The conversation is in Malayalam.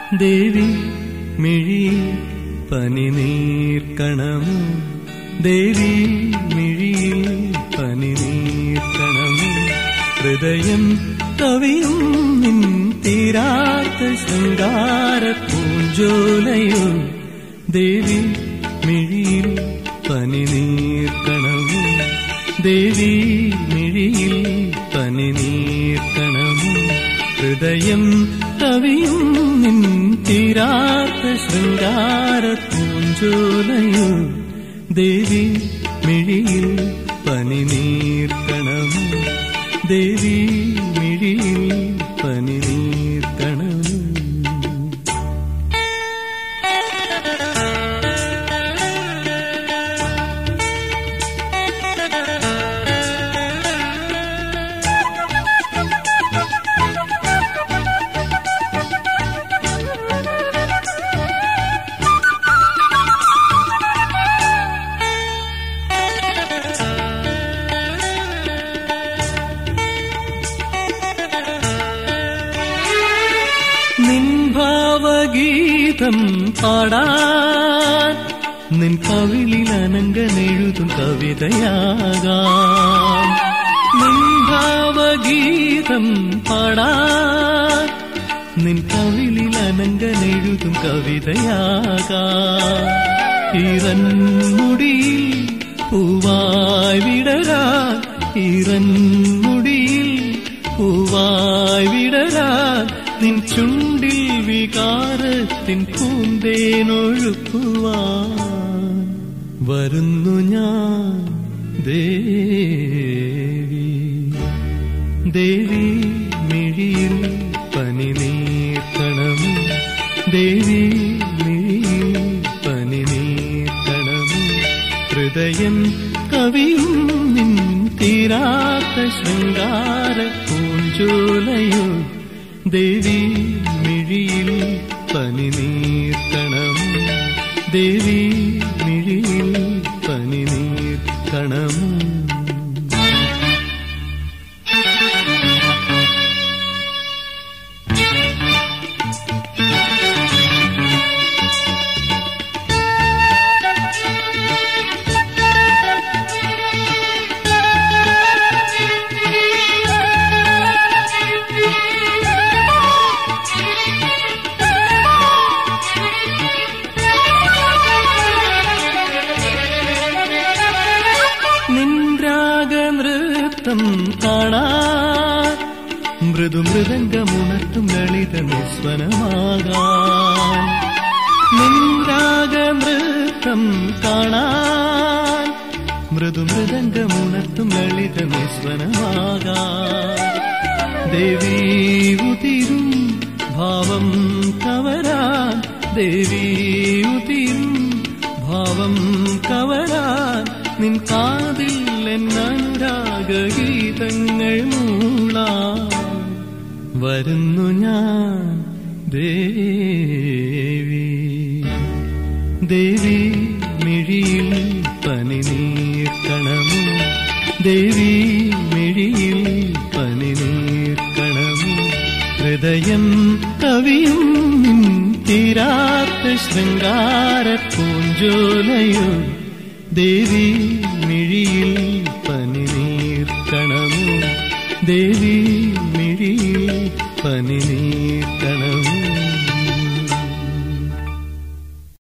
ദേവി മിഴിയിൽ പനിനീർക്കണമോ ദേവി മിഴിയിൽ പനിനീർക്കണമോ ഹൃദയം കവിയും നിൻ തീരാത്ത ശൃംഗാര പൂഞ്ചോലയോ ദേവി മിഴിയിൽ പനിനീർക്കണമോ ദേവി മിഴിയിൽ പനിനീർക്കണമോ ഹൃദയം കവിയും നിൻ തീരാത്ത ശൃംഗാര പൂഞ്ചോലയോ ദേവി മിഴിയിൽ പനിനീർക്കണമോ ദേവി മിഴിയിൽ പനിനീർക്കണമോ നിൻ ഭാവഗീതം പാടാൻ നിൻ കവിളിൽ അനങ്കനെഴുതും കവിതയാകാം നിൻ ഭാവഗീതം പാടാൻ നിൻ കവിളിൽ അനങ്കനെഴുതും കവിതയാകാം ഈറൻ മുടിയിൽ പൂവായി വിടരാൻ ഈറൻ മുടിയിൽ പൂവായി വിടരാൻ നിൻ ചുണ്ടിൽ വികാരത്തിൻ പൂന്തേനൊഴുക്കുവാൻ വരുന്നു ഞാൻ ദേവി ദേവി മിഴിയിൽ പനിനീർക്കണമോ ദേവി മിഴിയിൽ പനിനീർക്കണമോ ഹൃദയം കവിയും നിൻ തീരാത്ത ശൃംഗാര പൂഞ്ചോലയോ ദേവി മിഴിയിൽ പനിനീർക്കണമോ ദേവി മിഴിയിൽ പനിനീർക്കണമോ നിൻരാഗനൃത്തം കാണാൻ മൃദു മൃദംഗമുണർത്തും ലളിത നിസ്വനമാകാൻ നിൻരാഗനൃത്തം കാണാൻ മൃദു മൃദംഗമുണർത്തും ലളിത നിസ്വനമാകാൻ ദേവീ ഉതിരും ഭാവം കവരാൻ ദേവീ ഉതിരും ഭാവം കവരാൻ നിൻ കാതിൽ എന്നനുരാഗീതങ്ങൾ മൂളാൻ വരുന്നു ഞാൻ ദേവി ദേവി മിഴിയിൽ പനിനീർക്കണമോ ദേവി മിഴിയിൽ പനിനീർക്കണമോ ഹൃദയം കവിയും നിൻ തീരാത്ത ശൃംഗാര പൂഞ്ചോലയോ ദേവി മിഴിയിൽ പനിനീർക്കണമോ ദേവി മിഴിയിൽ പനിനീർക്കണമോ